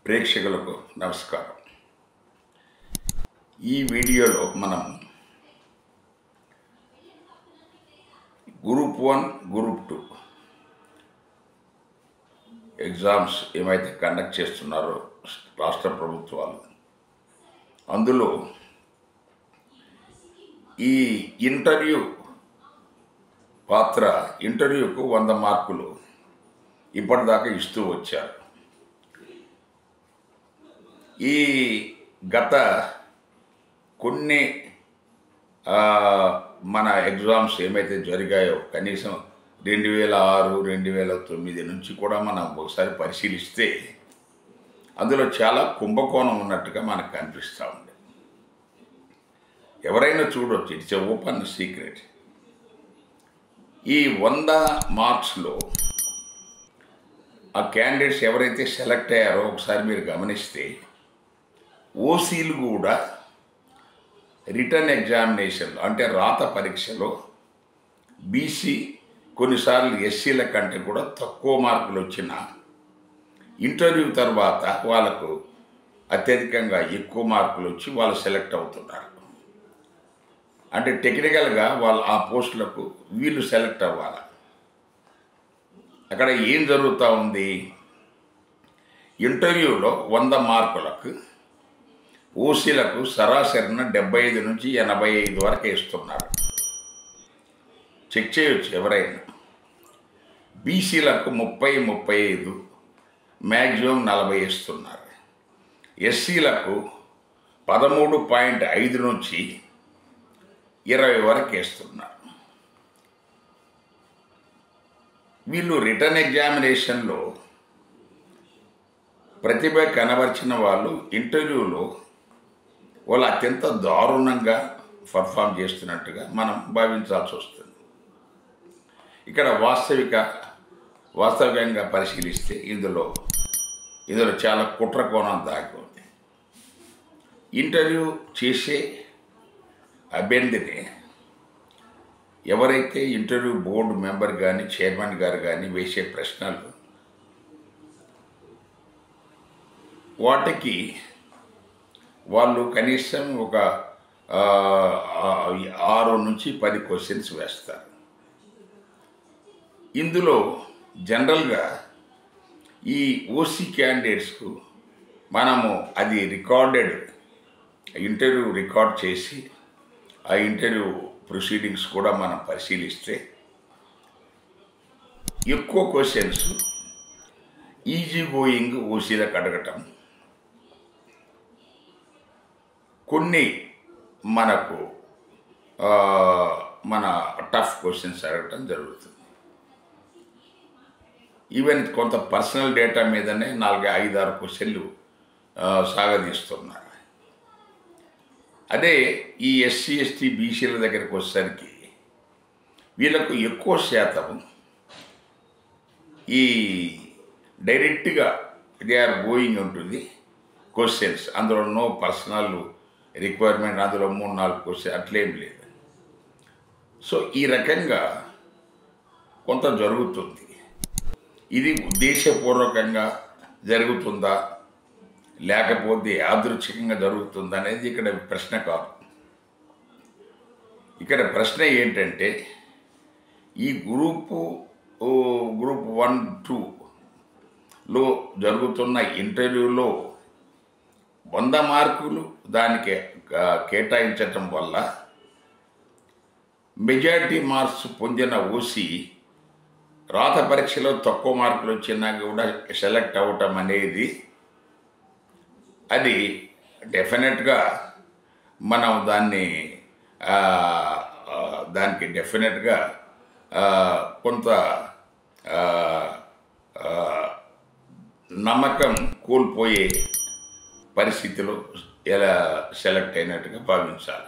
ప్రేక్షకులకు నమస్కారం ఈ వీడియోలో మనం group one group two exams ఏమైతే కండక్ట్ చేస్తున్నారో రాష్ట్ర ప్రభుత్వాలు అందులో ఈ ఇంటర్వ్యూ పాత్ర ఇంటర్వ్యూకు వంద మార్కులు ఇప్పటిదాకా ఇస్తూ వచ్చారు ఈ గత కొన్ని ఆ, మన ఎగ్జామ్స్ ఏమైతే జరిగాయో కనీసం రెండు వేల ఆరు రెండు వేల తొమ్మిది నుంచి కూడా మనం ఒకసారి పరిశీలిస్తే అందులో చాలా కుంభకోణం ఉన్నట్టుగా మనకు కనిపిస్తూ ఉంది ఎవరైనా చూడొచ్చు ఇట్స్ ఎ ఓపెన్ సీక్రెట్ ఈ వంద మార్క్స్లో ఆ క్యాండిడేట్స్ ఎవరైతే సెలెక్ట్ అయ్యారో ఒకసారి మీరు గమనిస్తే ఓసీలు కూడా రిటర్న్ ఎగ్జామినేషన్ అంటే రాత పరీక్షలో బీసీ కొన్నిసార్లు ఎస్సీల కంటే కూడా తక్కువ మార్కులు వచ్చిన ఇంటర్వ్యూ తర్వాత వాళ్ళకు అత్యధికంగా ఎక్కువ మార్కులు వచ్చి వాళ్ళు సెలెక్ట్ అవుతున్నారు అంటే టెక్నికల్గా వాళ్ళు ఆ పోస్టులకు వీళ్ళు సెలెక్ట్ అవ్వాలి అక్కడ ఏం జరుగుతూ ఉంది ఇంటర్వ్యూలో వంద మార్కులకు ఓసీలకు సరాసరిన డెబ్బై ఐదు నుంచి ఎనభై ఐదు వరకు ఇస్తున్నారు చెక్ చేయొచ్చు ఎవరైనా బీసీలకు ముప్పై ముప్పై ఐదు మ్యాక్సిమం నలభై ఇస్తున్నారు ఎస్సీలకు పదమూడు పాయింట్ ఐదు నుంచి ఇరవై వరకు ఇస్తున్నారు వీళ్ళు రిటర్న్ ఎగ్జామినేషన్లో ప్రతిభ కనబరిచిన వాళ్ళు ఇంటర్వ్యూలో వాళ్ళు అత్యంత దారుణంగా పర్ఫామ్ చేస్తున్నట్టుగా మనం భావించాల్సి వస్తుంది ఇక్కడ వాస్తవిక వాస్తవికంగా పరిశీలిస్తే ఇందులో ఇందులో చాలా కుట్ర కోణం దాగి ఉంది ఇంటర్వ్యూ చేసే అభ్యర్థిని ఎవరైతే ఇంటర్వ్యూ బోర్డు మెంబర్ కానీ చైర్మన్ గారు కానీ వేసే ప్రశ్నలు వాటికి వాళ్ళు కనీసం ఒక ఆ, ఆ, ఆరు నుంచి పది క్వశ్చన్స్ వేస్తారు ఇందులో జనరల్గా ఈ ఓసీ క్యాండిడేట్స్కు మనము అది రికార్డెడ్ ఇంటర్వ్యూ రికార్డ్ చేసి ఆ ఇంటర్వ్యూ ప్రొసీడింగ్స్ కూడా మనం పరిశీలిస్తే ఎక్కువ క్వశ్చన్స్ ఈజీ గోయింగ్ ఓసీలకు అడగటం కొన్ని మనకు ఆ, మన టఫ్ క్వశ్చన్స్ అడగటం జరుగుతుంది ఈవెన్ కొంత పర్సనల్ డేటా మీదనే నాలుగు ఐదు ఆరు క్వశ్చన్లు ఆ, సాగదీస్తున్నారు అదే ఈ ఎస్సీ ఎస్టీ బీసీల దగ్గరికి వచ్చేసరికి వీళ్ళకు ఎక్కువ శాతం ఈ డైరెక్ట్గా దే ఆర్ గోయింగ్ ఉంటుంది క్వశ్చన్స్ అందులో నో పర్సనల్ రిక్వైర్మెంట్ అందులో మూడు నాలుగు క్వశ్చన్ అట్లేం లేదు సో ఈ రకంగా కొంత జరుగుతుంది ఇది ఉద్దేశపూర్వకంగా జరుగుతుందా లేకపోతే యాదృచ్ఛికంగా జరుగుతుందా అనేది ఇక్కడ ప్రశ్న కాదు ఇక్కడ ప్రశ్న ఏంటంటే ఈ గ్రూపు ఓ, గ్రూప్ వన్ టూలో జరుగుతున్న ఇంటర్వ్యూలో వంద మార్కులు దానికి ఆ, కేటాయించటం వల్ల మెజారిటీ మార్క్స్ పొందిన ఓసీ రాత పరీక్షలో తక్కువ మార్కులు వచ్చినా కూడా సెలెక్ట్ అవ్వటం అనేది అది డెఫినెట్గా మనం దాన్ని ఆ, ఆ, దానికి డెఫినెట్గా ఆ, కొంత ఆ, ఆ, నమ్మకం కోల్పోయే పరిస్థితిలో ఎలా సెలెక్ట్ అయినట్టుగా భావించాలి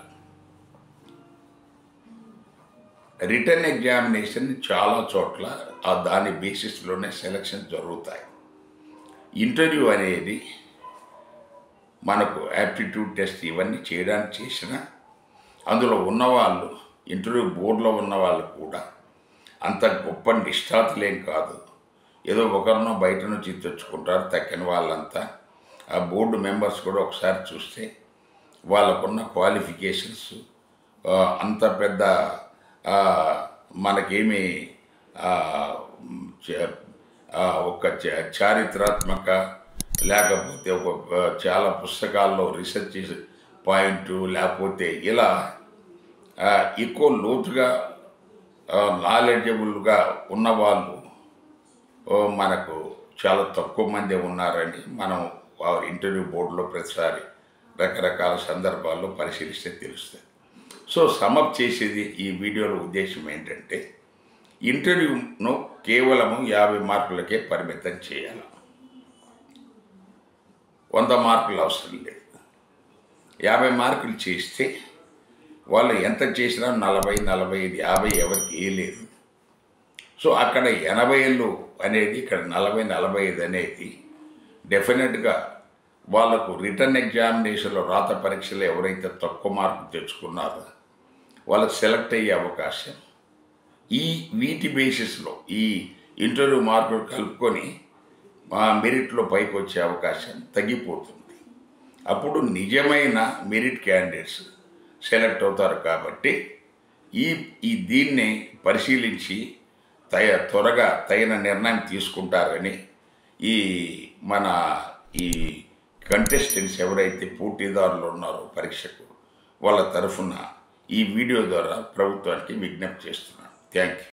రిటర్న్ ఎగ్జామినేషన్ చాలా చోట్ల ఆ దాని బేసిస్లోనే సెలక్షన్ జరుగుతాయి ఇంటర్వ్యూ అనేది మనకు యాప్టిట్యూడ్ టెస్ట్ ఇవన్నీ చేయడానికి చేసిన అందులో ఉన్నవాళ్ళు ఇంటర్వ్యూ బోర్డులో ఉన్న వాళ్ళు కూడా అంత గొప్ప నిష్ఠాతులేం కాదు ఏదో ఒకరినో బయట నుంచి తెచ్చుకుంటారు తక్కిన వాళ్ళంతా ఆ బోర్డు మెంబర్స్ కూడా ఒకసారి చూస్తే వాళ్ళకున్న క్వాలిఫికేషన్స్ ఆ, అంత పెద్ద ఆ, మనకేమి ఆ, చ- ఆ, ఒక చ- చారిత్రాత్మక లేకపోతే ఒక ఆ, చాలా పుస్తకాల్లో రీసెర్చ్ పాయింట్ లేకపోతే ఇలా ఆ, ఎక్కువ లోతుగా నాలెడ్జబుల్గా ఉన్నవాళ్ళు ఓ, మనకు చాలా తక్కువ మంది ఉన్నారని మనం వారి ఇంటర్వ్యూ బోర్డులో ప్రతిసారి రకరకాల సందర్భాల్లో పరిశీలిస్తే తెలుస్తుంది సో సమప్ చేసేది ఈ వీడియోలో ఉద్దేశం ఏంటంటే ఇంటర్వ్యూను కేవలం యాభై మార్కులకే పరిమితం చేయాలి వంద మార్కులు అవసరం లేదు యాభై మార్కులు చేస్తే వాళ్ళు ఎంత చేసినా నలభై నలభై ఐదు యాభై ఎవరికి ఏ లేదు సో అక్కడ ఎనభై ఏళ్ళు అనేది ఇక్కడ నలభై నలభై ఐదు అనేది డెఫినెట్గా వాళ్ళకు రిటర్న్ ఎగ్జామినేషన్లో రాత పరీక్షలో ఎవరైతే తక్కువ మార్కు తెచ్చుకున్నారో వాళ్ళకి సెలెక్ట్ అయ్యే అవకాశం ఈ వీటి బేసిస్లో ఈ ఇంటర్వ్యూ మార్కులు కలుపుకొని మా మెరిట్లో పైకి వచ్చే అవకాశం తగ్గిపోతుంది అప్పుడు నిజమైన మెరిట్ క్యాండిడేట్స్ సెలెక్ట్ అవుతారు కాబట్టి ఈ ఈ దీన్ని పరిశీలించి తయ త్వరగా తగిన నిర్ణయం తీసుకుంటారని ఈ మన ఈ కంటెస్టెంట్స్ ఎవరైతే పోటీదారులు ఉన్నారో పరీక్షకు వాళ్ళ తరఫున ఈ వీడియో ద్వారా ప్రభుత్వానికి విజ్ఞప్తి చేస్తున్నాను థ్యాంక్ యూ